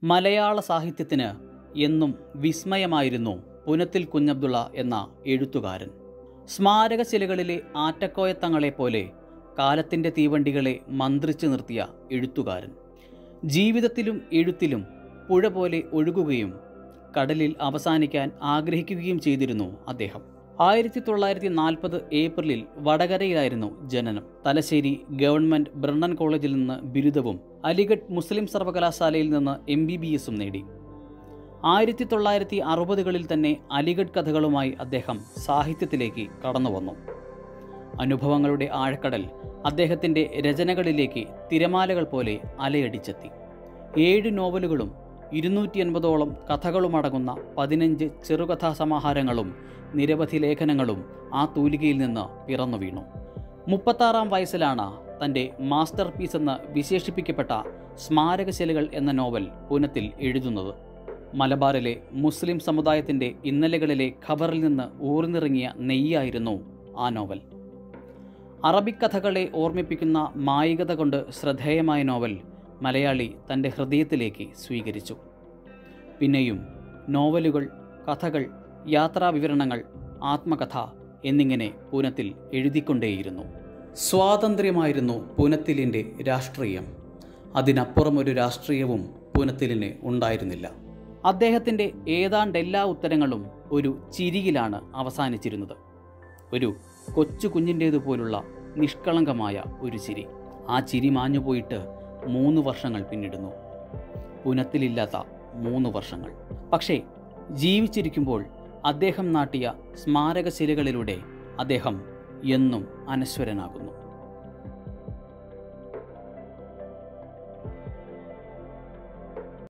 മലയാള സാഹിത്യത്തിന് എന്നും വിസ്മയമായിരുന്നു പുനത്തിൽ കുഞ്ഞബ്ദുള്ള എന്ന എഴുത്തുകാരൻ സ്മാരകശിലകളിലെ ആറ്റക്കോയത്തങ്ങളെപ്പോലെ കാലത്തിൻ്റെ തീവണ്ടികളെ മന്ത്രിച്ചു നിർത്തിയ എഴുത്തുകാരൻ ജീവിതത്തിലും എഴുത്തിലും പുഴ പോലെ ഒഴുകുകയും കടലിൽ അവസാനിക്കാൻ ആഗ്രഹിക്കുകയും ചെയ്തിരുന്നു അദ്ദേഹം ആയിരത്തി തൊള്ളായിരത്തി നാൽപ്പത് ഏപ്രിലിൽ വടകരയിലായിരുന്നു ജനനം തലശ്ശേരി ഗവൺമെൻറ് ബ്രണ്ണൻ കോളേജിൽ നിന്ന് ബിരുദവും അലിഗഡ് മുസ്ലിം സർവകലാശാലയിൽ നിന്ന് എം ബി ബി എസും നേടി ആയിരത്തി തൊള്ളായിരത്തി അറുപതുകളിൽ തന്നെ അലിഗഡ് കഥകളുമായി അദ്ദേഹം സാഹിത്യത്തിലേക്ക് കടന്നുവന്നു അനുഭവങ്ങളുടെ ആഴക്കടൽ അദ്ദേഹത്തിൻ്റെ രചനകളിലേക്ക് തിരമാലകൾ പോലെ അലയടിച്ചെത്തി ഏഴ് നോവലുകളും ഇരുന്നൂറ്റി എൺപതോളം കഥകളുമടങ്ങുന്ന പതിനഞ്ച് ചെറുകഥാ സമാഹാരങ്ങളും നിരവധി ലേഖനങ്ങളും ആ തൂലികയിൽ നിന്ന് പിറന്നു വീണു മുപ്പത്താറാം വയസ്സിലാണ് തൻ്റെ മാസ്റ്റർ പീസ് എന്ന് വിശേഷിപ്പിക്കപ്പെട്ട സ്മാരകശിലകൾ എന്ന നോവൽ പുനത്തിൽ എഴുതുന്നത് മലബാറിലെ മുസ്ലിം സമുദായത്തിൻ്റെ ഇന്നലകളിലെ ഖബറിൽ നിന്ന് ഊർന്നിറങ്ങിയ നെയ്യായിരുന്നു ആ നോവൽ അറബിക് കഥകളെ ഓർമ്മിപ്പിക്കുന്ന മായികത കൊണ്ട് ശ്രദ്ധേയമായ നോവൽ മലയാളി തൻ്റെ ഹൃദയത്തിലേക്ക് സ്വീകരിച്ചു പിന്നെയും നോവലുകൾ കഥകൾ യാത്രാവിവരണങ്ങൾ ആത്മകഥ എന്നിങ്ങനെ പൂനത്തിൽ എഴുതിക്കൊണ്ടേയിരുന്നു സ്വാതന്ത്ര്യമായിരുന്നു പൂനത്തിലിൻ്റെ രാഷ്ട്രീയം അതിനപ്പുറം ഒരു രാഷ്ട്രീയവും പൂനത്തിലിന് ഉണ്ടായിരുന്നില്ല അദ്ദേഹത്തിൻ്റെ ഏതാണ്ട് എല്ലാ ഉത്തരങ്ങളും ഒരു ചിരിയിലാണ് അവസാനിച്ചിരുന്നത് ഒരു കൊച്ചു കുഞ്ഞിൻ്റേതുപോലുള്ള നിഷ്കളങ്കമായ ഒരു ചിരി ആ ചിരി മാഞ്ഞുപോയിട്ട് മൂന്ന് വർഷങ്ങൾ പിന്നിടുന്നു പുനത്തിലില്ലാത്ത മൂന്ന് വർഷങ്ങൾ പക്ഷേ ജീവിച്ചിരിക്കുമ്പോൾ അദ്ദേഹം നാട്ടിയ സ്മാരകശിലകളിലൂടെ അദ്ദേഹം എന്നും അനശ്വരനാകുന്നു